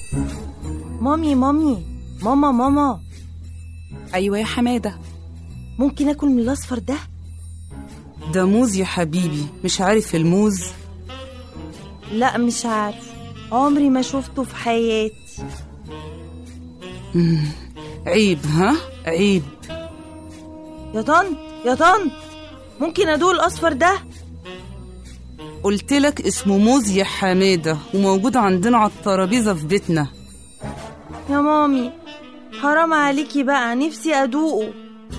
مامي مامي ماما ماما أيوة يا حمادة ممكن اكل من الاصفر ده ده موز يا حبيبي مش عارف الموز لا مش عارف عمري ما شفته في حياتي عيب ها عيب يا طنط يا طنط ممكن ادوق الاصفر ده قلت لك اسمه موز يا حمادة وموجود عندنا على الترابيزة في بيتنا يا مامي حرام عليكي بقى نفسي ادوقه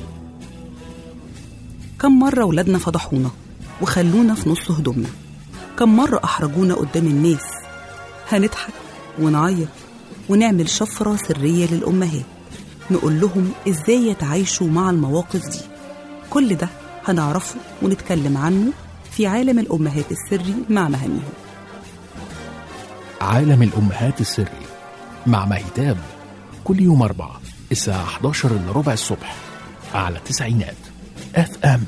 كم مرة ولادنا فضحونا وخلونا في نص هدومنا كم مرة أحرجونا قدام الناس هنضحك ونعيط ونعمل شفرة سرية للأمهات نقول لهم إزاي يتعايشوا مع المواقف دي كل ده هنعرفه ونتكلم عنه في عالم الأمهات السري مع مهاميهم عالم الأمهات السري مع مهتاب كل يوم أربعة الساعة 11 إلا ربع الصبح على تسعينات اف ام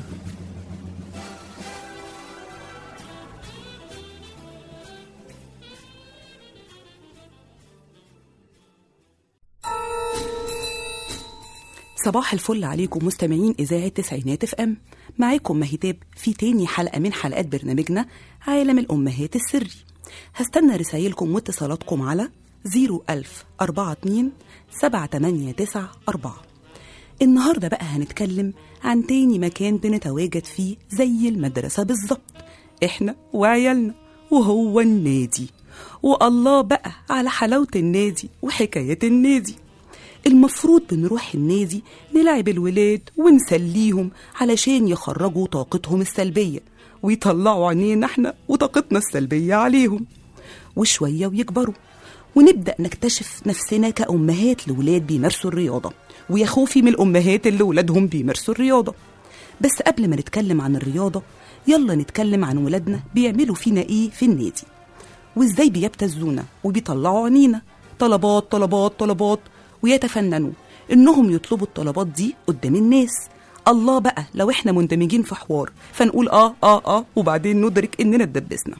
صباح الفل عليكم مستمعين إذاعة تسعينات اف ام معاكم مهتاب في تاني حلقة من حلقات برنامجنا عالم الأمهات السري هستنى رسايلكم واتصالاتكم على 01042 7894 النهاردة بقى هنتكلم عن تاني مكان بنتواجد فيه زي المدرسة بالظبط احنا وعيالنا وهو النادي والله بقى على حلاوة النادي وحكاية النادي المفروض بنروح النادي نلعب الولاد ونسليهم علشان يخرجوا طاقتهم السلبية ويطلعوا عينينا احنا وطاقتنا السلبية عليهم وشوية ويكبروا ونبدأ نكتشف نفسنا كأمهات لولاد بيمارسوا الرياضة ويا خوفي من الأمهات اللي ولادهم بيمارسوا الرياضة بس قبل ما نتكلم عن الرياضة يلا نتكلم عن ولادنا بيعملوا فينا ايه في النادي وازاي بيبتزونا وبيطلعوا عينينا طلبات طلبات طلبات ويتفننوا انهم يطلبوا الطلبات دي قدام الناس الله بقى لو احنا مندمجين في حوار فنقول اه اه اه وبعدين ندرك اننا اتدبسنا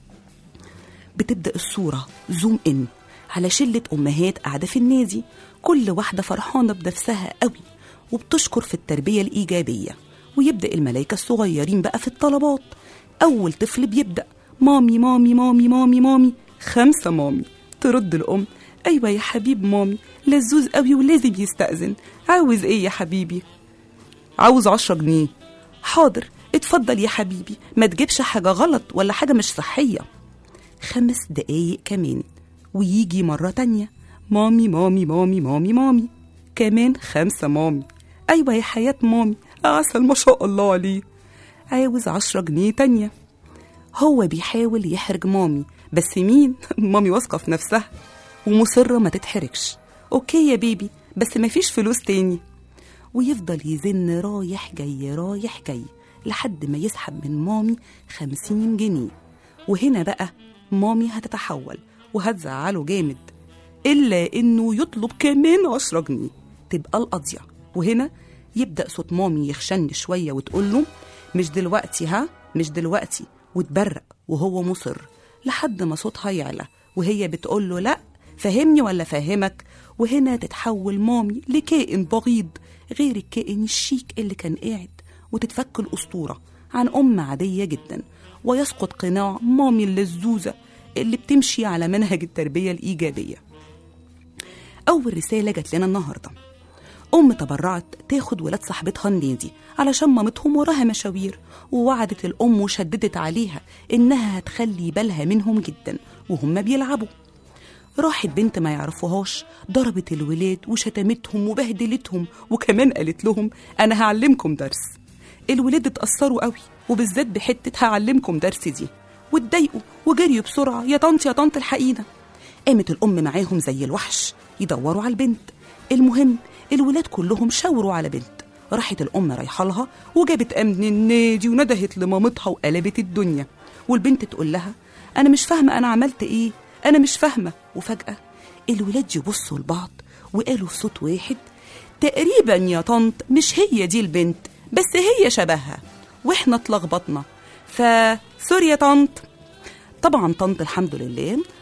بتبدا الصوره زوم ان على شله امهات قاعده في النادي كل واحده فرحانه بنفسها قوي وبتشكر في التربيه الايجابيه ويبدا الملايكه الصغيرين بقى في الطلبات اول طفل بيبدا مامي مامي مامي مامي مامي خمسه مامي ترد الام ايوه يا حبيب مامي لزوز قوي ولازم يستأذن عاوز ايه يا حبيبي عاوز عشرة جنيه حاضر اتفضل يا حبيبي ما تجيبش حاجة غلط ولا حاجة مش صحية خمس دقايق كمان ويجي مرة تانية مامي مامي مامي مامي مامي كمان خمسة مامي أيوة يا حياة مامي عسل ما شاء الله عليه عاوز عشرة جنيه تانية هو بيحاول يحرج مامي بس مين مامي واثقة في نفسها ومصرة ما تتحرجش اوكي يا بيبي بس مفيش فلوس تاني ويفضل يزن رايح جاي رايح جاي لحد ما يسحب من مامي خمسين جنيه وهنا بقى مامي هتتحول وهتزعله جامد إلا إنه يطلب كمان عشرة جنيه تبقى القضية وهنا يبدأ صوت مامي يخشن شوية وتقول له مش دلوقتي ها مش دلوقتي وتبرق وهو مصر لحد ما صوتها يعلى وهي بتقول له لأ فهمني ولا فاهمك وهنا تتحول مامي لكائن بغيض غير الكائن الشيك اللي كان قاعد وتتفك الأسطورة عن أم عادية جدا ويسقط قناع مامي اللزوزة اللي بتمشي على منهج التربية الإيجابية أول رسالة جات لنا النهاردة أم تبرعت تاخد ولاد صاحبتها النادي علشان مامتهم وراها مشاوير ووعدت الأم وشددت عليها إنها هتخلي بالها منهم جدا وهم بيلعبوا راحت بنت ما يعرفوهاش ضربت الولاد وشتمتهم وبهدلتهم وكمان قالت لهم أنا هعلمكم درس الولاد اتأثروا قوي وبالذات بحتة هعلمكم درس دي واتضايقوا وجريوا بسرعة يا طنط يا طنط الحقينا قامت الأم معاهم زي الوحش يدوروا على البنت المهم الولاد كلهم شاوروا على بنت راحت الأم رايحة لها وجابت أمن النادي وندهت لمامتها وقلبت الدنيا والبنت تقول لها أنا مش فاهمة أنا عملت إيه أنا مش فاهمة وفجأة الولاد يبصوا لبعض وقالوا في صوت واحد تقريبا يا طنط مش هي دي البنت بس هي شبهها واحنا اتلخبطنا ف سوري يا طنط طبعا طنط الحمد لله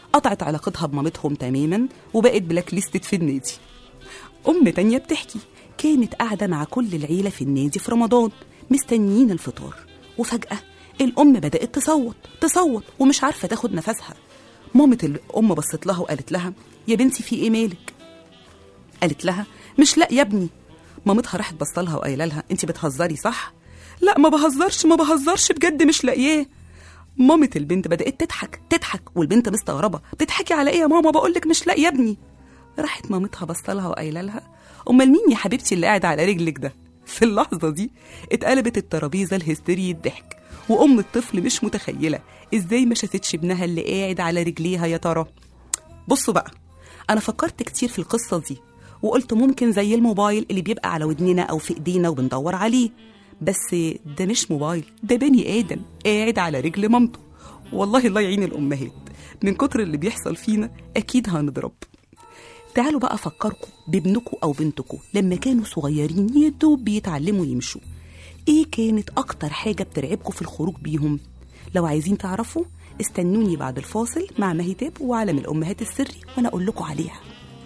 قطعت علاقتها بمامتهم تماما وبقت بلاك ليستد في النادي أم تانية بتحكي كانت قاعدة مع كل العيلة في النادي في رمضان مستنيين الفطار وفجأة الأم بدأت تصوت تصوت ومش عارفة تاخد نفسها مامة الأم بصت لها وقالت لها يا بنتي في إيه مالك قالت لها مش لا يا ابني مامتها راحت بصلها وقايله لها انت بتهزري صح لا ما بهزرش ما بهزرش بجد مش لاقياه مامة البنت بدأت تضحك تضحك والبنت مستغربة بتضحكي على ايه يا ماما بقولك مش لاقي يا ابني راحت مامتها بصلها وقايله لها امال مين يا حبيبتي اللي قاعد على رجلك ده في اللحظة دي اتقلبت الترابيزة الهستيرية ضحك وأم الطفل مش متخيلة ازاي ما شافتش ابنها اللي قاعد على رجليها يا ترى بصوا بقى أنا فكرت كتير في القصة دي وقلت ممكن زي الموبايل اللي بيبقى على ودننا أو في إيدينا وبندور عليه بس ده مش موبايل ده بني آدم قاعد على رجل مامته والله الله يعين الأمهات من كتر اللي بيحصل فينا أكيد هنضرب تعالوا بقى أفكركم بابنكم أو بنتكم لما كانوا صغيرين يدوب بيتعلموا يمشوا إيه كانت أكتر حاجة بترعبكم في الخروج بيهم؟ لو عايزين تعرفوا استنوني بعد الفاصل مع مهيتاب وعالم الأمهات السري وأنا أقول لكم عليها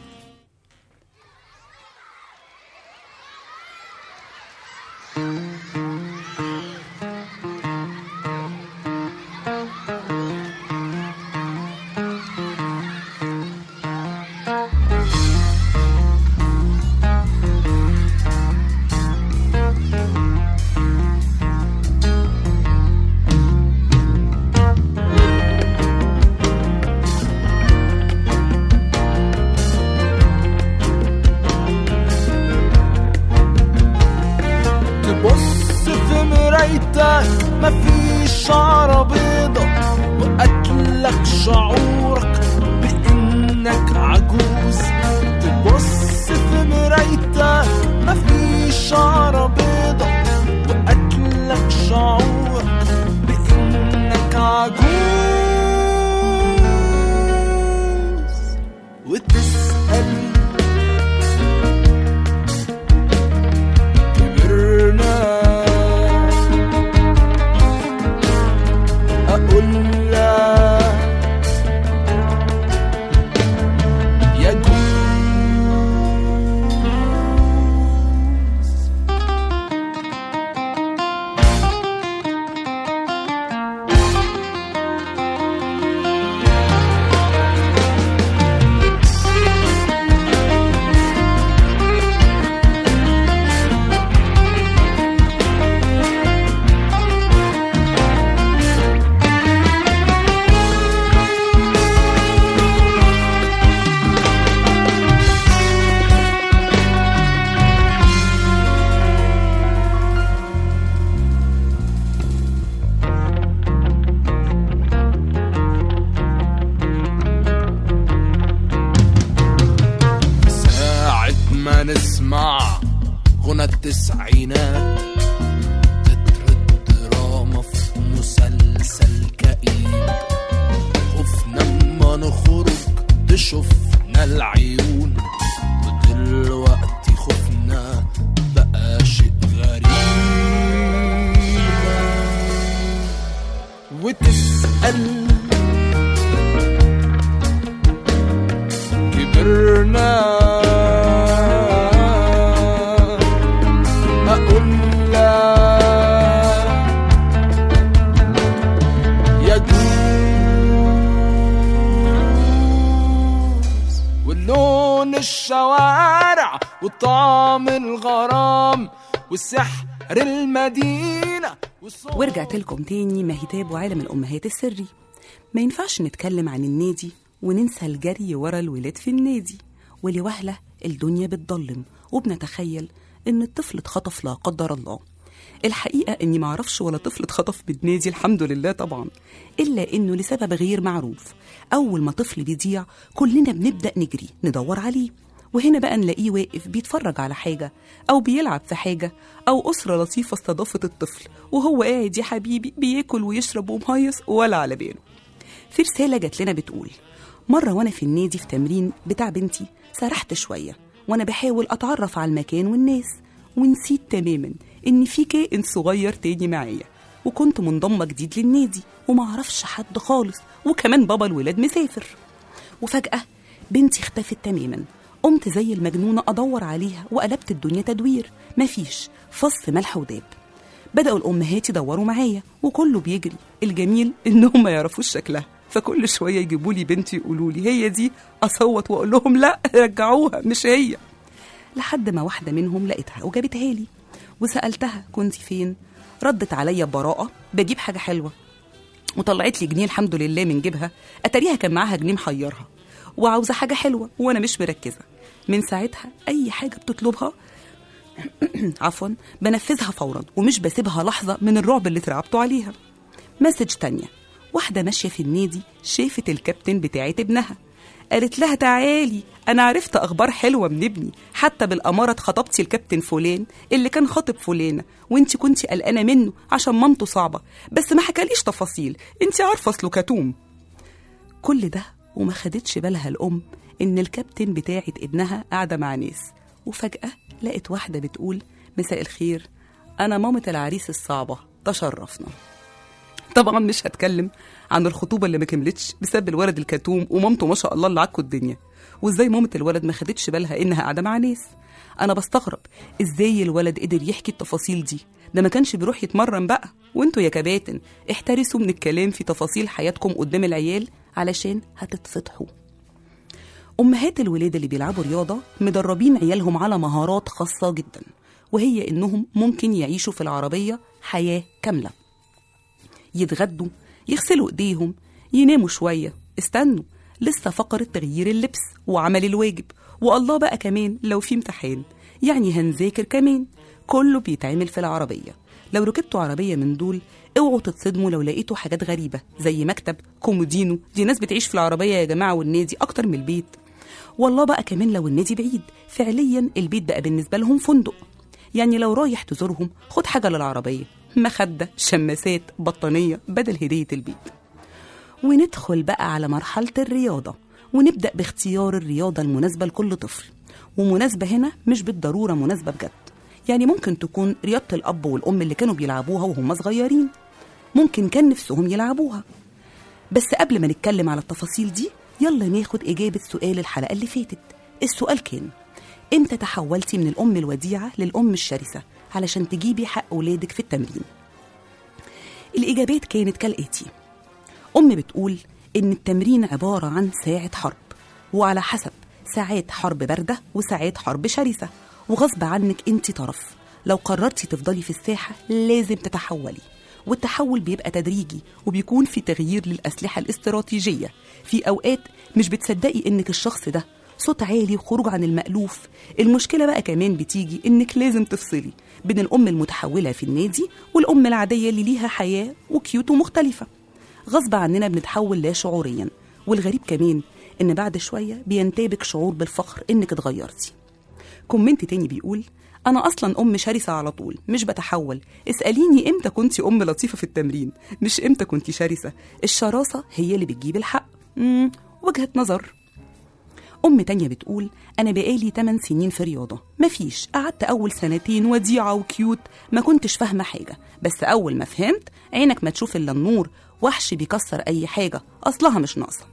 تبص في مرايتك مفيش شعرة بيضة وقتلك شعورك بإنك عجوز تبص في مرايتك مفيش شعرة بيضة وقتلك شعورك بإنك عجوز وتسأل كبرنا أقول لك يا جوز ساعة ما نسمع غنى التسعينات تتر الدراما في مسلسل كئيب خفنا اما نخرج تشوفنا العيون ودلوقتي خفنا بقى شيء غريب وتسأل كبرنا أقول لك يا جوز واللون الشوارع وطعم الغرام والسحر المدينة والصوت ورجعت لكم تاني مهتاب وعالم الأمهات السري ما ينفعش نتكلم عن النادي وننسى الجري ورا الولاد في النادي ولوهلة الدنيا بتضلم وبنتخيل إن الطفل اتخطف لا قدر الله الحقيقة إني معرفش ولا طفل اتخطف بالنادي الحمد لله طبعا إلا إنه لسبب غير معروف أول ما طفل بيضيع كلنا بنبدأ نجري ندور عليه وهنا بقى نلاقيه واقف بيتفرج على حاجة أو بيلعب في حاجة أو أسرة لطيفة استضافت الطفل وهو قاعد يا حبيبي بياكل ويشرب ومهيص ولا على باله في رسالة جات لنا بتقول مرة وأنا في النادي في تمرين بتاع بنتي سرحت شوية وأنا بحاول أتعرف على المكان والناس ونسيت تماما إن في كائن صغير تاني معايا وكنت منضمة جديد للنادي ومعرفش حد خالص وكمان بابا الولاد مسافر وفجأة بنتي اختفت تماما قمت زي المجنونة أدور عليها وقلبت الدنيا تدوير مفيش فص ملح وداب بدأوا الأمهات يدوروا معايا وكله بيجري الجميل إنهم ما يعرفوش شكلها فكل شوية يجيبوا لي بنتي يقولوا لي هي دي أصوت وأقول لهم لا رجعوها مش هي لحد ما واحدة منهم لقيتها وجابتها لي وسألتها كنت فين ردت عليا ببراءة بجيب حاجة حلوة وطلعت لي جنيه الحمد لله من جيبها اتاريها كان معاها جنيه محيرها وعاوزه حاجه حلوه وانا مش مركزه من ساعتها اي حاجه بتطلبها عفوا بنفذها فورا ومش بسيبها لحظه من الرعب اللي اترعبتوا عليها مسج تانية واحدة ماشية في النادي شافت الكابتن بتاعت ابنها قالت لها تعالي أنا عرفت أخبار حلوة من ابني حتى بالأمارة اتخطبتي الكابتن فلان اللي كان خاطب فلانة وانت كنتي قلقانة منه عشان مامته صعبة بس ما حكاليش تفاصيل انت عارفة أصله كتوم كل ده وما خدتش بالها الأم إن الكابتن بتاعت ابنها قاعدة مع ناس وفجأة لقت واحدة بتقول مساء الخير أنا مامة العريس الصعبة تشرفنا طبعا مش هتكلم عن الخطوبه اللي ما كملتش بسبب الولد الكتوم ومامته ما شاء الله اللي عكوا الدنيا وازاي مامه الولد ما خدتش بالها انها قاعده مع ناس انا بستغرب ازاي الولد قدر يحكي التفاصيل دي ده ما كانش بيروح يتمرن بقى وانتوا يا كباتن احترسوا من الكلام في تفاصيل حياتكم قدام العيال علشان هتتفضحوا امهات الولاد اللي بيلعبوا رياضه مدربين عيالهم على مهارات خاصه جدا وهي انهم ممكن يعيشوا في العربيه حياه كامله يتغدوا يغسلوا ايديهم يناموا شويه استنوا لسه فقرة تغيير اللبس وعمل الواجب والله بقى كمان لو في امتحان يعني هنذاكر كمان كله بيتعمل في العربية لو ركبتوا عربية من دول اوعوا تتصدموا لو لقيتوا حاجات غريبة زي مكتب كومودينو دي ناس بتعيش في العربية يا جماعة والنادي أكتر من البيت والله بقى كمان لو النادي بعيد فعليا البيت بقى بالنسبة لهم فندق يعني لو رايح تزورهم خد حاجة للعربية مخدة شماسات بطانية بدل هدية البيت وندخل بقى على مرحلة الرياضة ونبدأ باختيار الرياضة المناسبة لكل طفل ومناسبة هنا مش بالضرورة مناسبة بجد يعني ممكن تكون رياضة الأب والأم اللي كانوا بيلعبوها وهم صغيرين ممكن كان نفسهم يلعبوها بس قبل ما نتكلم على التفاصيل دي يلا ناخد إجابة سؤال الحلقة اللي فاتت السؤال كان امتى تحولتي من الأم الوديعة للأم الشرسة علشان تجيبي حق أولادك في التمرين الإجابات كانت كالآتي أم بتقول إن التمرين عبارة عن ساعة حرب وعلى حسب ساعات حرب باردة وساعات حرب شرسة وغصب عنك انت طرف لو قررتي تفضلي في الساحة لازم تتحولي والتحول بيبقى تدريجي وبيكون في تغيير للأسلحة الاستراتيجية في أوقات مش بتصدقي إنك الشخص ده صوت عالي وخروج عن المألوف المشكلة بقى كمان بتيجي إنك لازم تفصلي بين الأم المتحولة في النادي والأم العادية اللي ليها حياة وكيوت ومختلفة غصب عننا بنتحول لا شعوريا والغريب كمان إن بعد شوية بينتابك شعور بالفخر إنك اتغيرتي كومنت تاني بيقول أنا أصلا أم شرسة على طول مش بتحول اسأليني إمتى كنتي أم لطيفة في التمرين مش إمتى كنتي شرسة الشراسة هي اللي بتجيب الحق مم. وجهة نظر أم تانية بتقول أنا بقالي 8 سنين في رياضة مفيش قعدت أول سنتين وديعة وكيوت ما كنتش فاهمة حاجة بس أول ما فهمت عينك ما تشوف إلا النور وحش بيكسر أي حاجة أصلها مش ناقصة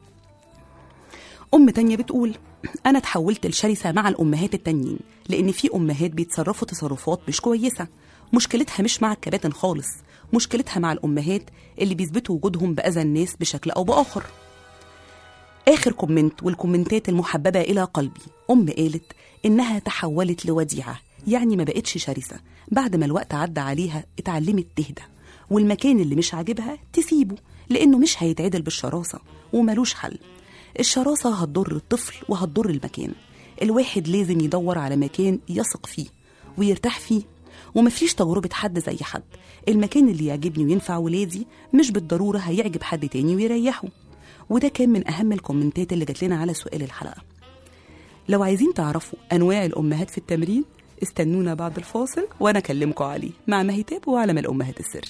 أم تانية بتقول أنا اتحولت لشرسة مع الأمهات التانيين لأن في أمهات بيتصرفوا تصرفات مش كويسة مشكلتها مش مع الكباتن خالص مشكلتها مع الأمهات اللي بيثبتوا وجودهم بأذى الناس بشكل أو بآخر آخر كومنت والكومنتات المحببة إلى قلبي أم قالت إنها تحولت لوديعة يعني ما بقتش شرسة بعد ما الوقت عدى عليها اتعلمت تهدى والمكان اللي مش عاجبها تسيبه لأنه مش هيتعدل بالشراسة وملوش حل الشراسة هتضر الطفل وهتضر المكان الواحد لازم يدور على مكان يثق فيه ويرتاح فيه ومفيش تجربة حد زي حد المكان اللي يعجبني وينفع ولادي مش بالضرورة هيعجب حد تاني ويريحه وده كان من أهم الكومنتات اللي جات لنا على سؤال الحلقة لو عايزين تعرفوا أنواع الأمهات في التمرين استنونا بعد الفاصل وأنا أكلمكم عليه مع مهيتاب وعالم الأمهات السري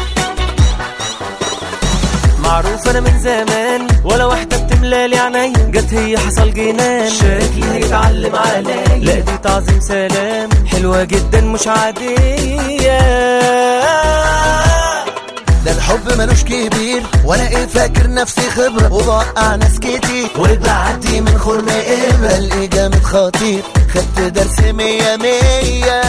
معروف انا من زمان ولا واحده بتملالي عينيا جت هي حصل جنان شكلي هيتعلم عليا لا دي تعظيم سلام حلوة جدا مش عادية ده الحب ملوش كبير وانا ايه فاكر نفسي خبرة وبوقع ناس كتير وبعدي من خرم ابرة الاقي جامد خطير خدت درس مية مية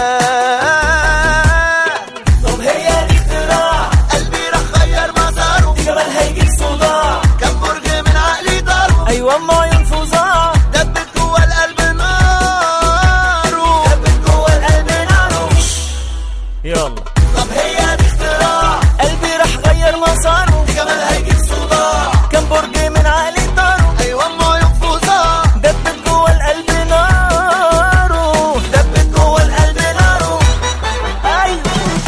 طب هي دي اختراع قلبي راح غير مساره دي جمال هيجيب صداع كم برج من عقلي ضربه ايوه ما ينفذها دبت جوه القلب ناره دبت جوه القلب ناره يلا طب هي دي اختراع قلبي راح غير مساره دي جمال هيجيب صداع كم برج من عقلي طاره ايوه ما ينفذها دبت جوه القلب ناره دبت جوه القلب ناره ايوه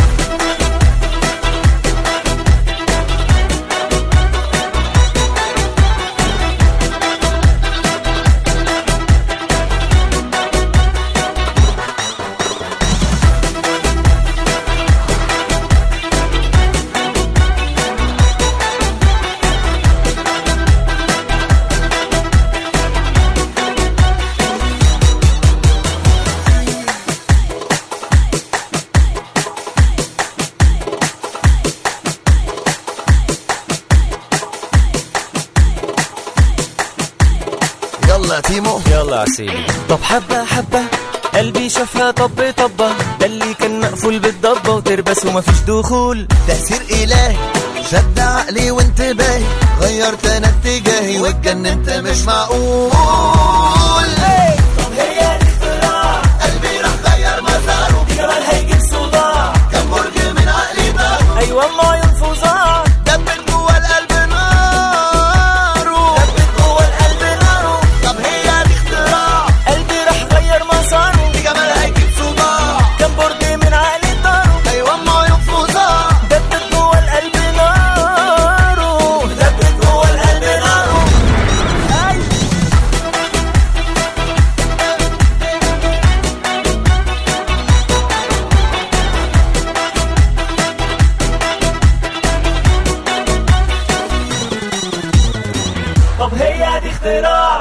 يلا يا تيمو يلا يا سيدي طب حبة حبة قلبي شافها طب طبة ده اللي كان مقفول بالضبة وتربس ومفيش دخول تأثير إلهي شد عقلي وانتباهي غيرت أنا اتجاهي واتجننت مش معقول طب هي دي اختراع قلبي راح غير مساره دي جمال هيجيب صداع كم برج من عقلي ضربه ايوه ما ينفذها دبت جوه القلب ناره دبت جوه القلب ناره طب هي دي اختراع قلبي راح غير مساره دي جمال هيجيب صداع كم برج من عقلي طاره أيوة ما ينفذها دبت جوه القلب ناره دبت جوه القلب ناره ايوه طب هي دي اختراع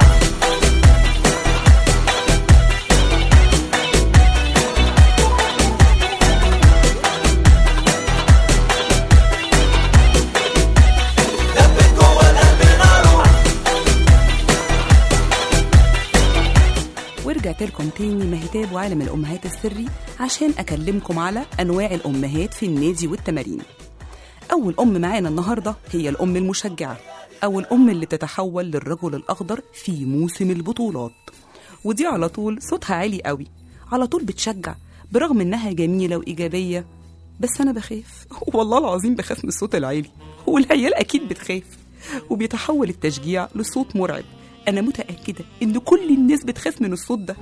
دبت جوه القلب ناره ورجعت لكم تاني مهتاب وعالم الأمهات السري عشان أكلمكم على أنواع الأمهات في النادي والتمارين أول أم معانا النهاردة هي الأم المشجعة أو الأم اللي تتحول للرجل الأخضر في موسم البطولات ودي على طول صوتها عالي قوي على طول بتشجع برغم إنها جميلة وإيجابية بس أنا بخاف والله العظيم بخاف من الصوت العالي والعيال أكيد بتخاف وبيتحول التشجيع لصوت مرعب أنا متأكدة إن كل الناس بتخاف من الصوت ده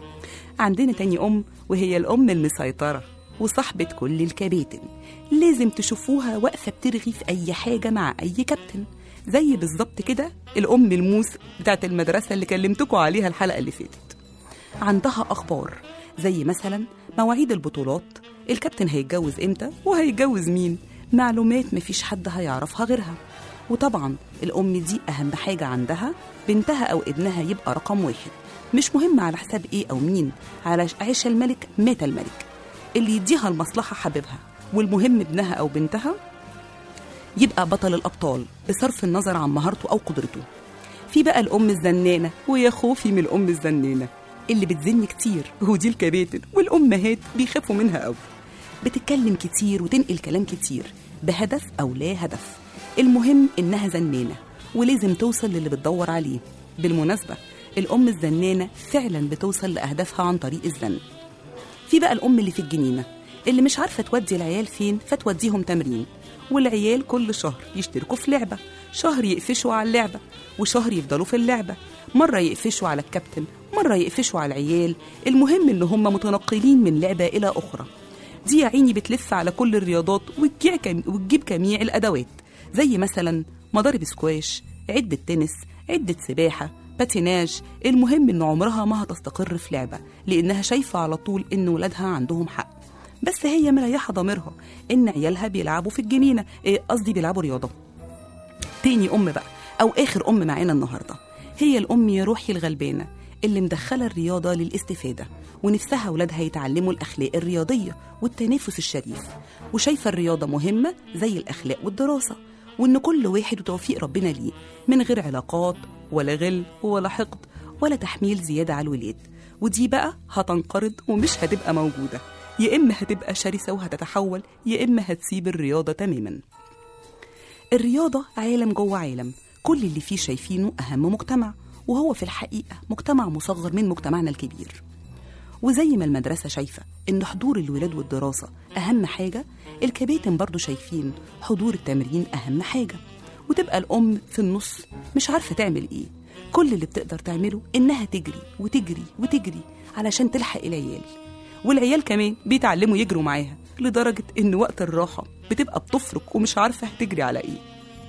عندنا تاني أم وهي الأم المسيطرة وصاحبة كل الكباتن لازم تشوفوها واقفة بترغي في أي حاجة مع أي كابتن زي بالظبط كده الأم الموس بتاعت المدرسة اللي كلمتكم عليها الحلقة اللي فاتت عندها أخبار زي مثلا مواعيد البطولات الكابتن هيتجوز إمتى وهيتجوز مين معلومات مفيش حد هيعرفها غيرها وطبعا الأم دي أهم حاجة عندها بنتها أو ابنها يبقى رقم واحد مش مهم على حساب إيه أو مين على عيش الملك مات الملك اللي يديها المصلحة حبيبها والمهم ابنها أو بنتها يبقى بطل الأبطال بصرف النظر عن مهارته أو قدرته في بقى الأم الزنانة ويا خوفي من الأم الزنانة اللي بتزن كتير ودي الكباتن والأمهات بيخافوا منها قوي بتتكلم كتير وتنقل كلام كتير بهدف أو لا هدف المهم إنها زنانة ولازم توصل للي بتدور عليه بالمناسبة الأم الزنانة فعلا بتوصل لأهدافها عن طريق الزن في بقى الأم اللي في الجنينة اللي مش عارفة تودي العيال فين فتوديهم تمرين والعيال كل شهر يشتركوا في لعبة شهر يقفشوا على اللعبة وشهر يفضلوا في اللعبة مرة يقفشوا على الكابتن مرة يقفشوا على العيال المهم إن هم متنقلين من لعبة إلى أخرى دي يا عيني بتلف على كل الرياضات وتجيع كم... وتجيب جميع الأدوات زي مثلا مضارب سكواش عدة تنس عدة سباحة باتيناج المهم إن عمرها ما هتستقر في لعبة لأنها شايفة على طول إن ولادها عندهم حق بس هي مريحة ضميرها إن عيالها بيلعبوا في الجنينة إيه قصدي بيلعبوا رياضة تاني أم بقى أو آخر أم معانا النهاردة هي الأم يا روحي الغلبانة اللي مدخلة الرياضة للاستفادة ونفسها ولادها يتعلموا الأخلاق الرياضية والتنافس الشريف وشايفة الرياضة مهمة زي الأخلاق والدراسة وإن كل واحد وتوفيق ربنا ليه من غير علاقات ولا غل ولا حقد ولا تحميل زيادة على الولاد ودي بقى هتنقرض ومش هتبقى موجودة يا إما هتبقى شرسة وهتتحول يا إما هتسيب الرياضة تماماً الرياضة عالم جوه عالم كل اللي فيه شايفينه أهم مجتمع وهو في الحقيقة مجتمع مصغر من مجتمعنا الكبير وزي ما المدرسة شايفة إن حضور الولاد والدراسة أهم حاجة الكباتن برضو شايفين حضور التمرين أهم حاجة وتبقى الأم في النص مش عارفة تعمل إيه كل اللي بتقدر تعمله إنها تجري وتجري وتجري علشان تلحق العيال والعيال كمان بيتعلموا يجروا معاها لدرجة إن وقت الراحة بتبقى بتفرك ومش عارفة هتجري على إيه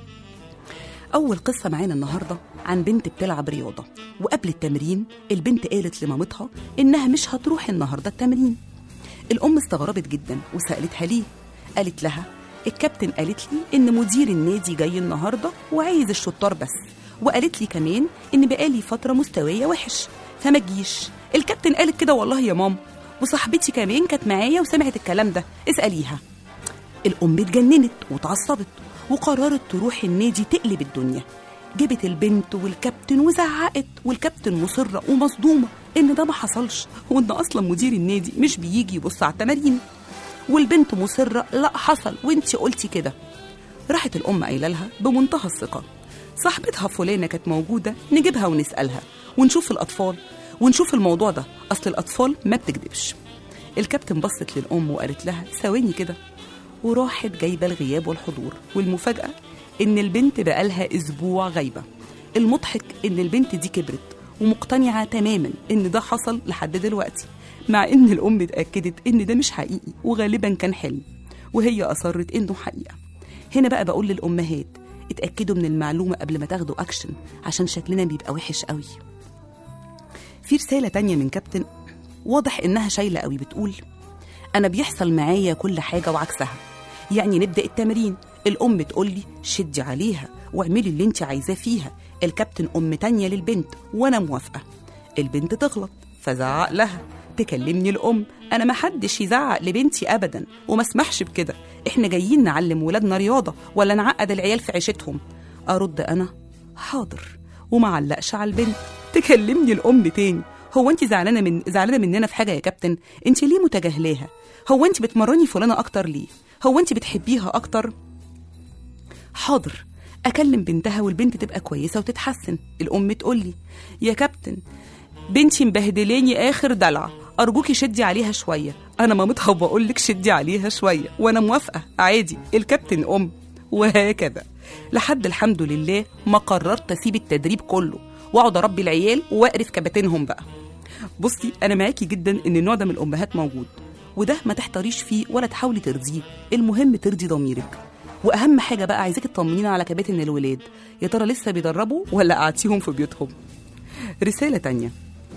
أول قصة معانا النهاردة عن بنت بتلعب رياضة وقبل التمرين البنت قالت لمامتها إنها مش هتروح النهاردة التمرين الأم استغربت جدا وسألتها ليه قالت لها الكابتن قالت لي إن مدير النادي جاي النهاردة وعايز الشطار بس وقالت لي كمان إن بقالي فترة مستوايا وحش فما تجيش الكابتن قالت كده والله يا ماما وصاحبتي كمان كانت معايا وسمعت الكلام ده اسأليها الأم اتجننت واتعصبت وقررت تروح النادي تقلب الدنيا جابت البنت والكابتن وزعقت والكابتن مصرة ومصدومة إن ده ما حصلش وإن أصلا مدير النادي مش بيجي يبص على التمارين والبنت مصرة لا حصل وانتي قلتي كده راحت الأم قايلة لها بمنتهى الثقة صاحبتها فلانة كانت موجودة نجيبها ونسألها ونشوف الأطفال ونشوف الموضوع ده أصل الأطفال ما بتكدبش الكابتن بصت للأم وقالت لها ثواني كده وراحت جايبة الغياب والحضور والمفاجأة إن البنت بقالها أسبوع غايبة المضحك إن البنت دي كبرت ومقتنعة تماما إن ده حصل لحد دلوقتي مع إن الأم اتأكدت إن ده مش حقيقي وغالبا كان حلم وهي أصرت إنه حقيقة هنا بقى بقول للأمهات اتأكدوا من المعلومة قبل ما تاخدوا أكشن عشان شكلنا بيبقى وحش قوي في رسالة تانية من كابتن واضح إنها شايلة قوي بتقول أنا بيحصل معايا كل حاجة وعكسها يعني نبدأ التمرين الأم تقول لي شدي عليها واعملي اللي انت عايزاه فيها الكابتن أم تانية للبنت وأنا موافقة البنت تغلط فزعق لها تكلمني الأم أنا ما حدش يزعق لبنتي أبدا وما اسمحش بكده إحنا جايين نعلم ولادنا رياضة ولا نعقد العيال في عيشتهم أرد أنا حاضر وما علقش على البنت تكلمني الأم تاني هو انت زعلانه من زعلانه مننا في حاجه يا كابتن انت ليه متجاهلاها هو انت بتمرني فلانه اكتر ليه هو انت بتحبيها اكتر حاضر اكلم بنتها والبنت تبقى كويسه وتتحسن الام تقول لي يا كابتن بنتي مبهدلاني اخر دلع ارجوكي شدي عليها شويه انا مامتها وبقول لك شدي عليها شويه وانا موافقه عادي الكابتن ام وهكذا لحد الحمد لله ما قررت اسيب التدريب كله واقعد اربي العيال واقرف كباتنهم بقى بصي انا معاكي جدا ان النوع ده من الامهات موجود وده ما تحتاريش فيه ولا تحاولي ترضيه المهم ترضي ضميرك واهم حاجه بقى عايزاكي تطمنينا على كباتن الولاد يا ترى لسه بيدربوا ولا قعدتيهم في بيوتهم رساله تانية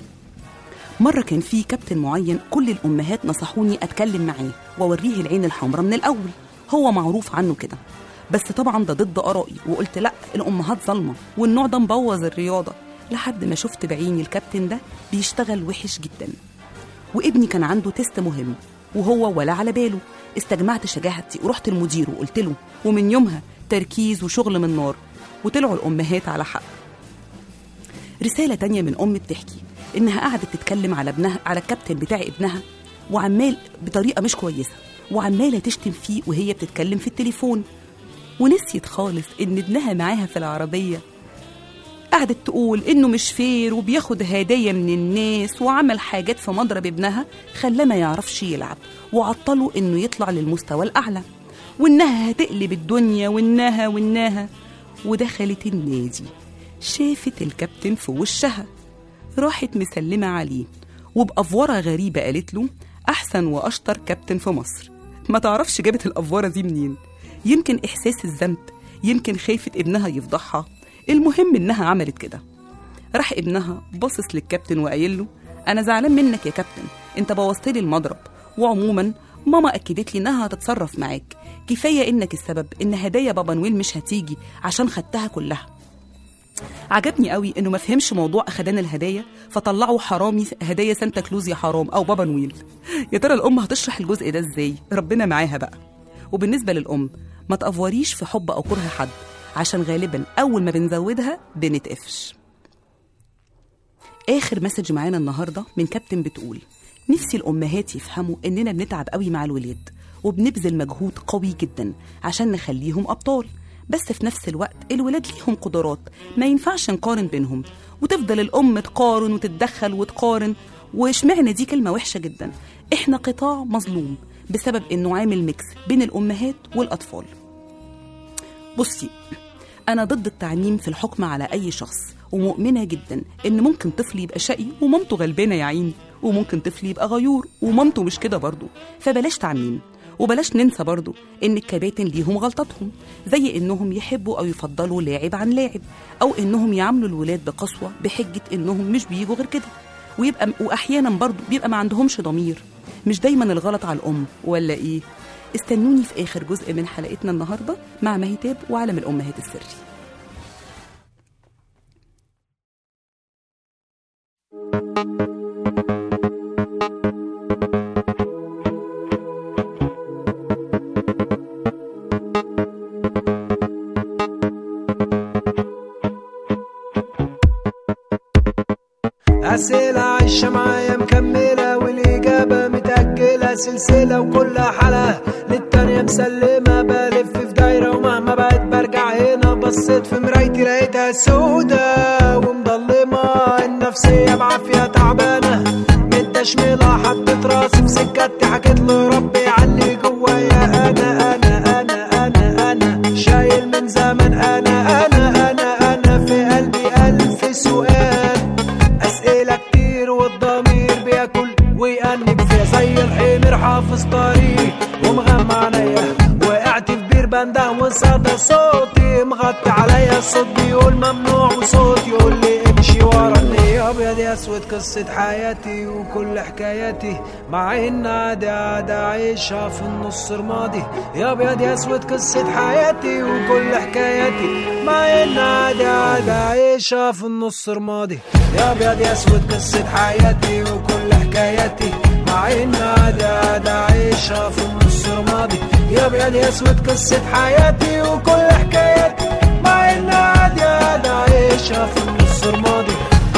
مرة كان في كابتن معين كل الأمهات نصحوني أتكلم معاه وأوريه العين الحمراء من الأول هو معروف عنه كده بس طبعا ده ضد آرائي وقلت لأ الأمهات ظالمة والنوع ده مبوظ الرياضة لحد ما شفت بعيني الكابتن ده بيشتغل وحش جدا وابني كان عنده تيست مهم وهو ولا على باله استجمعت شجاعتي ورحت المدير وقلت له ومن يومها تركيز وشغل من نار وطلعوا الأمهات على حق رسالة تانية من أم بتحكي إنها قعدت تتكلم على ابنها على الكابتن بتاع ابنها وعمال بطريقة مش كويسة وعمالة تشتم فيه وهي بتتكلم في التليفون ونسيت خالص إن ابنها معاها في العربية قعدت تقول إنه مش فير وبياخد هدايا من الناس وعمل حاجات في مضرب ابنها خلاه ما يعرفش يلعب وعطله إنه يطلع للمستوى الأعلى وإنها هتقلب الدنيا وإنها وإنها ودخلت النادي شافت الكابتن في وشها راحت مسلمة عليه وبأفورة غريبة قالت له أحسن وأشطر كابتن في مصر ما تعرفش جابت الأفورة دي منين يمكن إحساس الذنب يمكن خايفة ابنها يفضحها المهم إنها عملت كده راح ابنها باصص للكابتن وقايل له أنا زعلان منك يا كابتن أنت بوظت لي المضرب وعموما ماما أكدت لي إنها هتتصرف معاك كفاية إنك السبب إن هدايا بابا نويل مش هتيجي عشان خدتها كلها عجبني قوي انه ما فهمش موضوع اخدان الهدايا فطلعوا حرامي هدايا سانتا كلوز يا حرام او بابا نويل يا ترى الام هتشرح الجزء ده ازاي ربنا معاها بقى وبالنسبه للام ما تافوريش في حب او كره حد عشان غالبا اول ما بنزودها بنتقفش اخر مسج معانا النهارده من كابتن بتقول نفسي الامهات يفهموا اننا بنتعب قوي مع الولاد وبنبذل مجهود قوي جدا عشان نخليهم ابطال بس في نفس الوقت الولاد ليهم قدرات ما ينفعش نقارن بينهم وتفضل الام تقارن وتتدخل وتقارن واشمعنى دي كلمه وحشه جدا احنا قطاع مظلوم بسبب انه عامل ميكس بين الامهات والاطفال بصي أنا ضد التعميم في الحكم على أي شخص ومؤمنة جدا إن ممكن طفل يبقى شقي ومامته غلبانة يا عيني وممكن طفل يبقى غيور ومامته مش كده برضه فبلاش تعميم وبلاش ننسى برضه إن الكباتن ليهم غلطاتهم زي إنهم يحبوا أو يفضلوا لاعب عن لاعب أو إنهم يعاملوا الولاد بقسوة بحجة إنهم مش بيجوا غير كده ويبقى وأحيانا برضه بيبقى ما عندهمش ضمير مش دايما الغلط على الأم ولا إيه استنوني في آخر جزء من حلقتنا النهاردة مع مهتاب وعالم الأمهات السري أسئلة عايشة معايا مكملة والإجابة متأجلة سلسلة وكل حلقة للتانية مسلمة بلف في دايرة ومهما بقت برجع هنا بصيت في مرايتي لقيتها سودة ومضلمة النفسية بعافية تعبانة متدشملة حطيت راسي في سكتي حكيت لربي علي جوايا أنا أنا أنا أنا أنا شايل من زمان أنا أنا أنا أنا في قلبي ألف سؤال أسئلة كتير والضمير بياكل ويأنب فيها زي الحمير حافظ طريق ومغمى عينيا وقعت في بير بنده وصدى صوتي مغطي عليا الصوت بيقول ممنوع وصوت يقول لي امشي ورا يا ابيض يا اسود قصة حياتي وكل حكاياتي مع ان عادي عادي عايشها في النص رمادي يا ابيض يا اسود قصة حياتي وكل حكاياتي مع ان عادي عادي عايشها في النص رمادي يا ابيض يا اسود قصة حياتي وكل حكاياتي مع ان عادي عادي عايشها في النص رمادي يا ابيض يا اسود قصة حياتي وكل حكاياتي مع ان عادي عادي عايشها في النص رمادي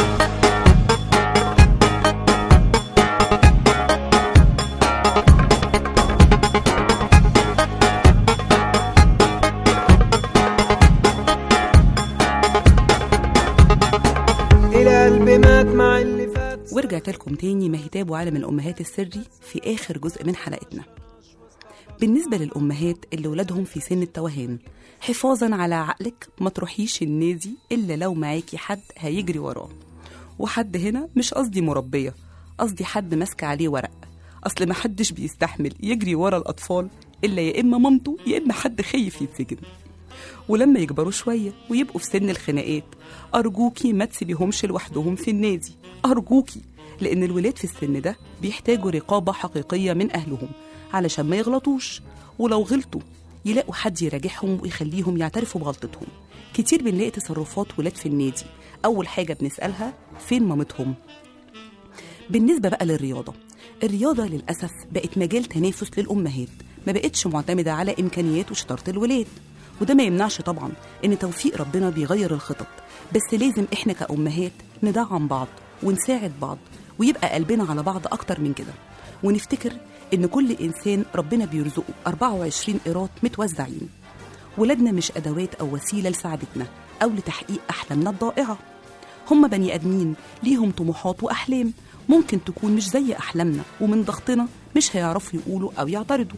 الى قلبي مات مع اللي فات ورجعت لكم تاني مهتاب وعالم الأمهات السري في آخر جزء من حلقتنا بالنسبة للأمهات اللي ولادهم في سن التوهان حفاظا على عقلك ما تروحيش النادي إلا لو معاكي حد هيجري وراه وحد هنا مش قصدي مربية قصدي حد ماسكة عليه ورق أصل ما حدش بيستحمل يجري ورا الأطفال إلا يا إما مامته يا إما حد خايف يتسجن ولما يكبروا شوية ويبقوا في سن الخناقات أرجوكي ما تسيبيهمش لوحدهم في النادي أرجوكي لأن الولاد في السن ده بيحتاجوا رقابة حقيقية من أهلهم علشان ما يغلطوش ولو غلطوا يلاقوا حد يراجعهم ويخليهم يعترفوا بغلطتهم كتير بنلاقي تصرفات ولاد في النادي أول حاجة بنسألها فين مامتهم بالنسبة بقى للرياضة الرياضة للأسف بقت مجال تنافس للأمهات ما بقتش معتمدة على إمكانيات وشطارة الولاد وده ما يمنعش طبعا إن توفيق ربنا بيغير الخطط بس لازم إحنا كأمهات ندعم بعض ونساعد بعض ويبقى قلبنا على بعض أكتر من كده ونفتكر إن كل إنسان ربنا بيرزقه 24 قيراط متوزعين ولادنا مش أدوات أو وسيلة لسعادتنا أو لتحقيق أحلامنا الضائعة هم بني آدمين ليهم طموحات وأحلام ممكن تكون مش زي أحلامنا ومن ضغطنا مش هيعرفوا يقولوا أو يعترضوا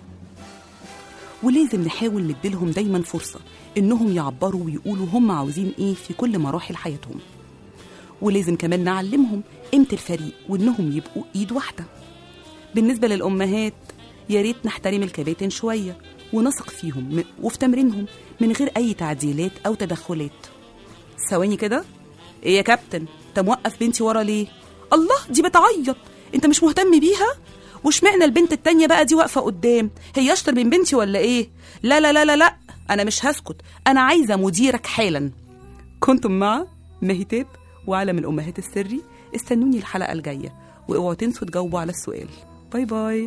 ولازم نحاول نديلهم دايما فرصة إنهم يعبروا ويقولوا هم عاوزين إيه في كل مراحل حياتهم ولازم كمان نعلمهم قيمة الفريق وإنهم يبقوا إيد واحدة بالنسبة للأمهات يا ريت نحترم الكباتن شوية ونثق فيهم م- وفي تمرينهم من غير أي تعديلات أو تدخلات ثواني كده إيه يا كابتن أنت موقف بنتي ورا ليه الله دي بتعيط أنت مش مهتم بيها واشمعنى البنت التانية بقى دي واقفة قدام هي أشطر من بنتي ولا إيه لا لا لا لا لا أنا مش هسكت أنا عايزة مديرك حالا كنتم مع مهتاب وعالم الأمهات السري استنوني الحلقة الجاية واوعوا تنسوا تجاوبوا على السؤال باي باي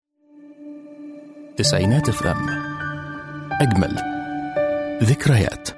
تسعينات اف ام اجمل ذكريات